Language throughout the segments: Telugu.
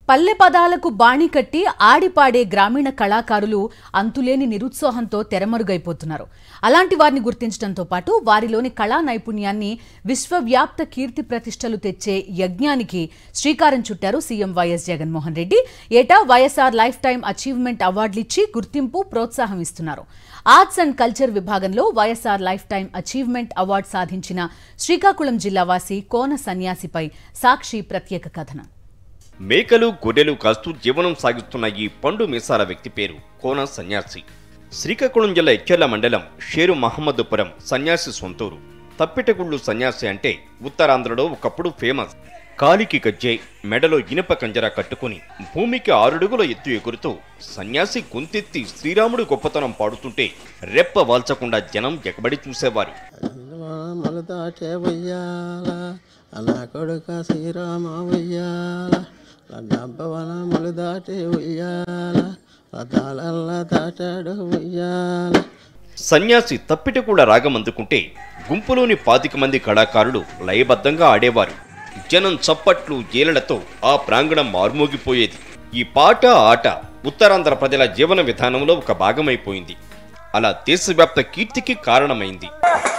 పల్లె పదాలకు బాణి కట్టి ఆడిపాడే గ్రామీణ కళాకారులు అంతులేని నిరుత్సాహంతో తెరమరుగైపోతున్నారు అలాంటి వారిని గుర్తించడంతో పాటు వారిలోని కళా నైపుణ్యాన్ని విశ్వవ్యాప్త కీర్తి ప్రతిష్టలు తెచ్చే యజ్ఞానికి శ్రీకారం చుట్టారు సీఎం వైఎస్ జగన్మోహన్ రెడ్డి ఏటా వైఎస్ఆర్ లైఫ్ టైం అచీవ్మెంట్ అవార్డులిచ్చి గుర్తింపు ప్రోత్సాహం ఇస్తున్నారు ఆర్ట్స్ అండ్ కల్చర్ విభాగంలో YSR lifetime achievement award సాధించిన శ్రీకాకుళం జిల్లావాసి కోన సన్యాసిపై సాక్షి ప్రత్యేక కథనం మేకలు గొర్రెలు కాస్తూ జీవనం సాగిస్తున్న ఈ పండు మీసాల వ్యక్తి పేరు కోన సన్యాసి శ్రీకాకుళం జిల్లా ఎచ్చెర్ల మండలం షేరు మహమ్మదుపురం సన్యాసి సొంతూరు తప్పిటగుళ్ళు సన్యాసి అంటే ఉత్తరాంధ్రలో ఒకప్పుడు ఫేమస్ కాలికి గజ్జె మెడలో ఇనుప కంజర కట్టుకుని భూమికి ఆరుడుగుల ఎత్తు ఎగురుతూ సన్యాసి గొంతెత్తి శ్రీరాముడి గొప్పతనం పాడుతుంటే రెప్ప వాల్చకుండా జనం ఎగబడి చూసేవారు వనములు దాటే ఉయ్యాల అలా కొడుక శ్రీరామ ఉయ్యాల డబ్బ వనములు దాటే ఉయ్యాల రథాలల్లా దాటాడు ఉయ్యాల సన్యాసి తప్పిటకూడ రాగం అందుకుంటే గుంపులోని పాతిక మంది కళాకారులు లయబద్ధంగా ఆడేవారు జనం చప్పట్లు ఏలలతో ఆ ప్రాంగణం మార్మోగిపోయేది ఈ పాట ఆట ఉత్తరాంధ్ర ప్రజల జీవన విధానంలో ఒక భాగమైపోయింది అలా దేశవ్యాప్త కీర్తికి కారణమైంది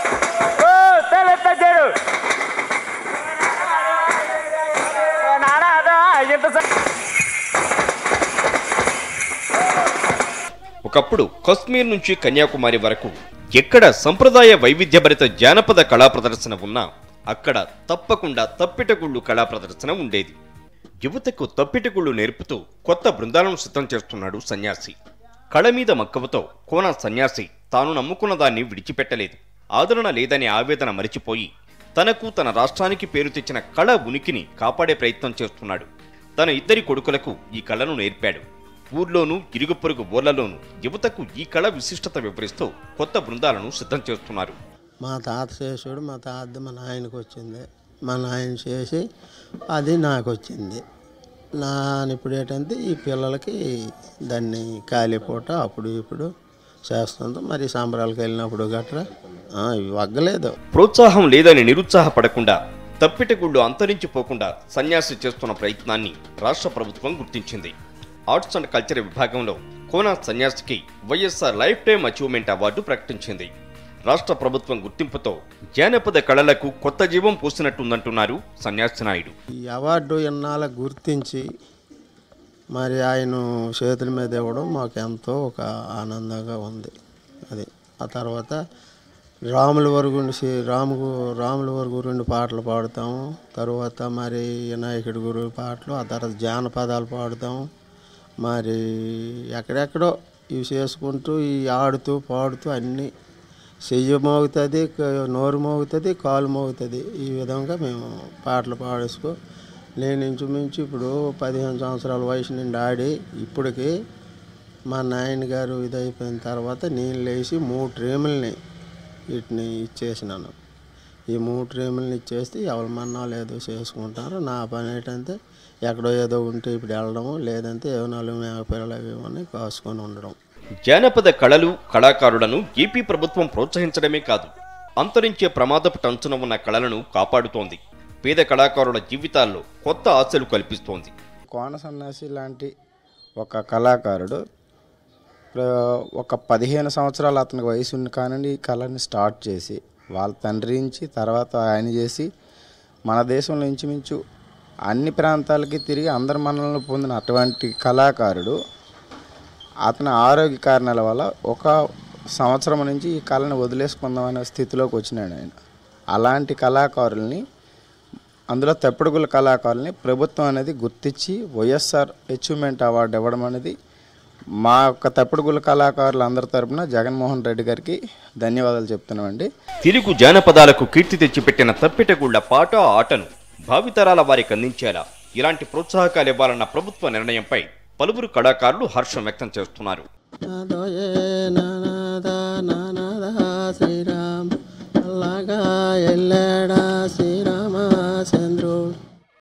ఒకప్పుడు కశ్మీర్ నుంచి కన్యాకుమారి వరకు ఎక్కడ సంప్రదాయ వైవిధ్యభరిత జానపద కళా ప్రదర్శన ఉన్నా అక్కడ తప్పకుండా తప్పిటగుళ్ళు కళా ప్రదర్శన ఉండేది యువతకు తప్పిటగుళ్ళు నేర్పుతూ కొత్త బృందాలను సిద్ధం చేస్తున్నాడు సన్యాసి కళ మీద మక్కువతో కోన సన్యాసి తాను నమ్ముకున్న దాన్ని విడిచిపెట్టలేదు ఆదరణ లేదనే ఆవేదన మరిచిపోయి తనకు తన రాష్ట్రానికి పేరు తెచ్చిన కళ ఉనికిని కాపాడే ప్రయత్నం చేస్తున్నాడు తన ఇద్దరి కొడుకులకు ఈ కళను నేర్పాడు ఊర్లోనూ ఇరుగు పొరుగు ఊర్లలోనూ యువతకు ఈ కళ విశిష్టత వివరిస్తూ కొత్త బృందాలను సిద్ధం చేస్తున్నారు మా తాత చేసుడు మా తాత మా నాయనకు వచ్చింది మా నాయన చేసి అది నాకు వచ్చింది నా ఇప్పుడు ఏంటంటే ఈ పిల్లలకి దాన్ని కాలిపూట అప్పుడు ఇప్పుడు చేస్తుంది మరి సంబరాలకు వెళ్ళినప్పుడు గట్రా ఆ, ఇవి వగ్గలేదు ప్రోత్సాహం లేదని నిరుత్సాహపడకుండా తప్పిటగుళ్ళు అంతరించిపోకుండా సన్యాసి చేస్తున్న ప్రయత్నాన్ని రాష్ట్ర ప్రభుత్వం గుర్తించింది ఆర్ట్స్ అండ్ కల్చర్ విభాగంలో కోనా సన్యాసికి YSR lifetime achievement award ప్రకటించింది రాష్ట్ర ప్రభుత్వం గుర్తింపుతో జానపద కళలకు కొత్త జీవం పోసినట్టుందంటున్నారు సన్యాసి నాయుడు ఈ అవార్డు ఇన్నాళ్ళ గుర్తించి మరి ఆయన చేతుల మీద ఇవ్వడం మాకు ఎంతో ఒక ఆనందంగా ఉంది అది ఆ తర్వాత రాముల వరకు రాము రాముల వరకు రెండు పాటలు పాడుతాము తర్వాత మరి వినాయకుడి గురు పాటలు ఆ తర్వాత జానపదాలు పాడుతాము మరి ఎక్కడెక్కడో ఇవి చేసుకుంటూ ఈ ఆడుతూ పాడుతూ అన్నీ చెయ్యి మోగుతుంది క- నోరు మోగుతుంది కాలు మోగుతుంది ఈ విధంగా మేము పాటలు పాడేసుకో నేను ఇంచుమించు ఇప్పుడు పదిహేను సంవత్సరాల వయసు నుండి ఆడి ఇప్పటికి మా నాయన గారు ఇదైపోయిన తర్వాత నేను లేచి మూడు ట్రేముల్ని వీటిని ఇచ్చేసినాను ఈ మూడు ట్రేముల్ని ఇచ్చేస్తే ఎవరి మన్నాలు ఏదో చేసుకుంటారు నా పని ఏంటంటే ఎక్కడో ఏదో ఉంటే ఇప్పుడు వెళ్ళడము లేదంటే ఏవో నాలుగు మేక పిల్లలు అవి ఇవన్నీ కాసుకొని ఉండడం జానపద కళలు కళాకారులను ఏపీ ప్రభుత్వం ప్రోత్సహించడమే కాదు అంతరించే ప్రమాదపు టంచున ఉన్న కళలను కాపాడుతోంది పేద కళాకారుల జీవితాల్లో కొత్త ఆశలు కల్పిస్తోంది కోన సన్యాసి లాంటి ఒక కళాకారుడు ప్ర- ఒక పదిహేను సంవత్సరాలు అతనికి వయసు ఉన్న కానండి ఈ కళని స్టార్ట్ చేసి వాళ్ళ తండ్రి నుంచి తర్వాత ఆయన చేసి మన దేశంలో ఇంచుమించు అన్ని ప్రాంతాలకి తిరిగి అందరి మనల్ని పొందిన అటువంటి కళాకారుడు అతని ఆరోగ్య కారణాల వల్ల ఒక సంవత్సరం నుంచి ఈ కళని వదిలేసుకుందాం అనే స్థితిలోకి వచ్చినాడు ఆయన అలాంటి కళాకారుల్ని అందులో తెప్పడుగుల కళాకారుల్ని ప్రభుత్వం అనేది గుర్తించి వైఎస్ఆర్ అచీవ్మెంట్ అవార్డు ఇవ్వడం అనేది మా యొక్క తెప్పడుగుల కళాకారులు అందరి తరపున జగన్మోహన్ రెడ్డి గారికి ధన్యవాదాలు చెప్తున్నామండి తిరుగు జానపదాలకు కీర్తి తెచ్చిపెట్టిన తప్పిటగుళ్ల పాట ఆటను భావితరాల వారికి అందించేలా ఇలాంటి ప్రోత్సాహకాలు ఇవ్వాలన్న ప్రభుత్వ నిర్ణయంపై పలువురు కళాకారులు హర్షం వ్యక్తం చేస్తున్నారు నాదోయే నానాదా నానాదా శ్రీరామ్ అల్లాగా ఎల్లాడా